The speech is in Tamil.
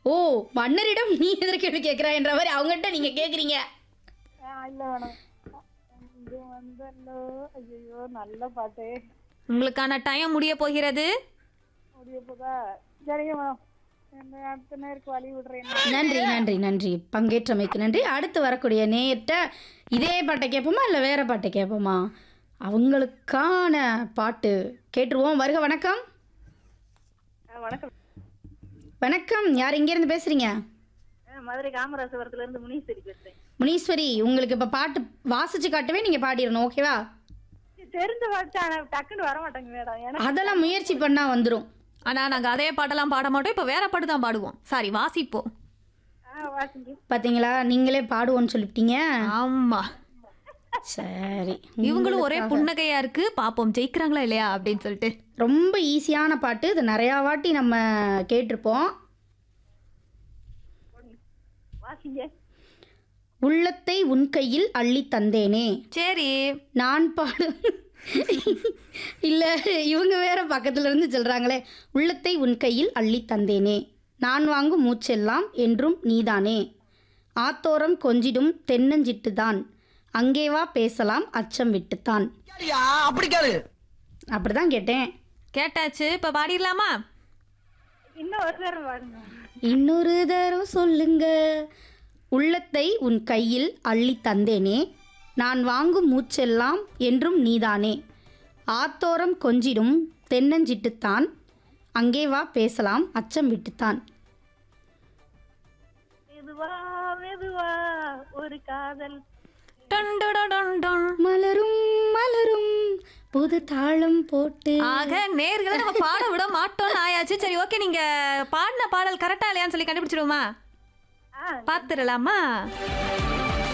ஓ மன்னரிடம் நீ எதிர்கேள்வி கேட்கிறா என்ற மாதிரி அவங்ககிட்ட நீங்க கேக்குறீங்க இல்ல வேணாம் இது வந்தல்லோ ஐயோ நல்ல பாட்டு உங்களுக்கான டைம் முடிய போகிறது முடிய போதா சரிங்க மேடம் இந்த அடுத்த நேருக்கு வழி விடுறேன் நன்றி நன்றி நன்றி பங்கேற்றமைக்கு நன்றி அடுத்து வரக்கூடிய நேர்கிட்ட இதே பாட்டை கேட்போமா இல்லை வேற பாட்டை கேட்போமா அவங்களுக்கான பாட்டு கேட்டுருவோம் வருக வணக்கம் வணக்கம் வணக்கம் யார் இங்கேருந்து பேசுறீங்க மதுரை காமராசபுரத்துல இருந்து முனீஸ்வரி பேசுறேன் முனீஸ்வரி உங்களுக்கு இப்போ பாட்டு வாசிச்சு காட்டவே நீங்கள் பாடிடணும் ஓகேவா தெரிஞ்ச பாட்டு ஆனா டக்குன்னு வர மாட்டேங்க மேடம் எனக்கு அதெல்லாம் முயற்சி பண்ணால் வந்துடும் ஆனா நாங்க அதே பாட்டெல்லாம் பாட மாட்டோம் இப்ப வேற பாட்டு தான் பாடுவோம் சாரி வாசிப்போம் ஆ, வாசிங்க பார்த்தீங்களா நீங்களே பாடுவோன்னு சொல்லிட்டீங்க ஆமா சரி இவங்களும் ஒரே புன்னகையா இருக்கு பாப்போம் ஜெயிக்கிறாங்களா இல்லையா அப்படின்னு சொல்லிட்டு ரொம்ப ஈஸியான பாட்டு இது நிறையா வாட்டி நம்ம கேட்டிருப்போம் வாசிங்க உள்ளத்தை உன் கையில் அள்ளி தந்தேனே சரி நான் பாடு இல்லை இவங்க வேற பக்கத்துல இருந்து சொல்றாங்களே உள்ளத்தை உன் கையில் அள்ளி தந்தேனே நான் வாங்கும் மூச்செல்லாம் என்றும் நீதானே ஆத்தோரம் கொஞ்சிடும் தென்னஞ்சிட்டுதான் அங்கே வா பேசலாம் அச்சம் விட்டுத்தான் கேளியா அப்படி கேளு அப்படிதான் கேட்டேன் கேட்டாச்சு இப்ப பாடிடலாமா இன்னும் ஒரு நேரம் பாருங்க இன்னொரு தடவை சொல்லுங்க உள்ளத்தை உன் கையில் அள்ளி தந்தேனே நான் வாங்கும் மூச்செல்லாம் என்றும் நீதானே ஆத்தோரம் கொஞ்சிடும் தென்னஞ்சிட்டுத்தான் அங்கே வா பேசலாம் அச்சம் விட்டுத்தான் மெதுவா மெதுவா ஒரு காதல் டன் டன் டன் டன். மலரும் மலரும் புது தாளம் போட்டு ஆக நேர்களை நம்ம பாட விட மாட்டோம்னு ஆயாச்சு சரி ஓகே நீங்க பாடின பாடல் கரெக்டா இல்லையான்னு சொல்லி கண்டுபிடிச்சிருவோமா ஆ பாத்துடலாமா